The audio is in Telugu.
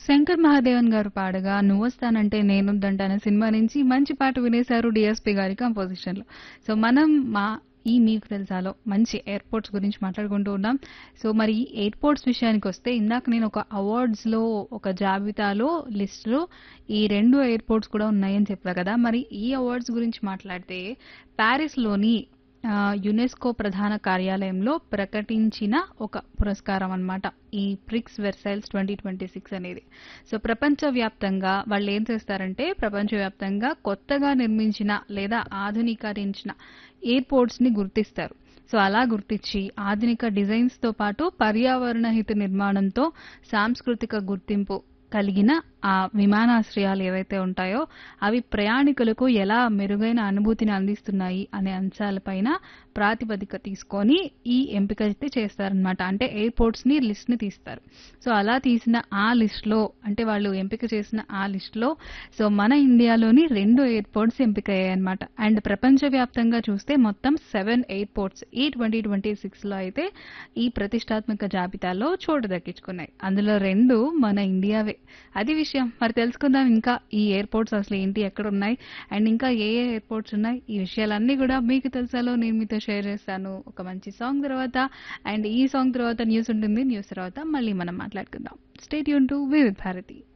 శంకర్ మహాదేవన్ గారు పాడగా నువ్వొస్తానంటే నేనొద్దంటాన సినిమా నుంచి మంచి పాట వినేశారు డిఎస్పి గారి కంపోజిషన్ లో సో మనం మా ఈ మీకు తెలుసాలో మంచి ఎయిర్పోర్ట్స్ గురించి మాట్లాడుకుంటూ ఉన్నాం సో మరి ఈ ఎయిర్పోర్ట్స్ విషయానికి వస్తే ఇందాక నేను ఒక అవార్డ్స్ లో ఒక జాబితాలో లిస్ట్ లో ఈ రెండు ఎయిర్పోర్ట్స్ కూడా ఉన్నాయని చెప్పా కదా మరి ఈ అవార్డ్స్ గురించి మాట్లాడితే ప్యారిస్ లోని ఆ, యునెస్కో ప్రధాన కార్యాలయంలో ప్రకటించిన ఒక పురస్కారం అన్నమాట ఈ Prix Versailles twenty twenty six అనేది సో ప్రపంచవ్యాప్తంగా వాళ్ళు ఏం చేస్తారంటే ప్రపంచవ్యాప్తంగా కొత్తగా నిర్మించిన లేదా ఆధునీకరించిన ఎయిర్పోర్ట్స్ ని గుర్తిస్తారు సో అలా గుర్తించి ఆధునిక డిజైన్స్ తో పాటు పర్యావరణ హిత నిర్మాణంతో సాంస్కృతిక గుర్తింపు కలిగిన ఆ విమానాశ్రయాలు ఏవైతే ఉంటాయో అవి ప్రయాణికులకు ఎలా మెరుగైన అనుభూతిని అందిస్తున్నాయి అనే అంశాలపైన ప్రాతిపదిక తీసుకొని ఈ ఎంపిక అయితే చేస్తారనమాట అంటే ఎయిర్పోర్ట్స్ ని లిస్ట్ ని తీస్తారు సో అలా తీసిన ఆ లిస్ట్ లో అంటే వాళ్ళు ఎంపిక చేసిన ఆ లిస్ట్ లో సో మన ఇండియాలోని రెండు ఎయిర్పోర్ట్స్ ఎంపిక అయ్యాయి అనమాట అండ్ ప్రపంచవ్యాప్తంగా చూస్తే మొత్తం సెవెన్ ఎయిర్పోర్ట్స్ ఈ ట్వంటీ ట్వంటీ సిక్స్ లో అయితే ఈ ప్రతిష్టాత్మక జాబితాలో చోటు దక్కించుకున్నాయి అందులో రెండు మన ఇండియావే అది విషయం మరి తెలుసుకుందాం ఇంకా ఈ ఎయిర్పోర్ట్స్ అసలు ఏంటి ఎక్కడ ఉన్నాయి అండ్ ఇంకా ఏ ఏ ఎయిర్పోర్ట్స్ ఉన్నాయి ఈ విషయాలన్నీ కూడా మీకు తెలుసాలో నేను మీతో షేర్ చేస్తాను ఒక మంచి సాంగ్ తర్వాత అండ్ ఈ సాంగ్ తర్వాత న్యూస్ ఉంటుంది న్యూస్ తర్వాత మళ్ళీ మనం మాట్లాడుకుందాం స్టేట్ యూన్ టు వివిధ్ భారతి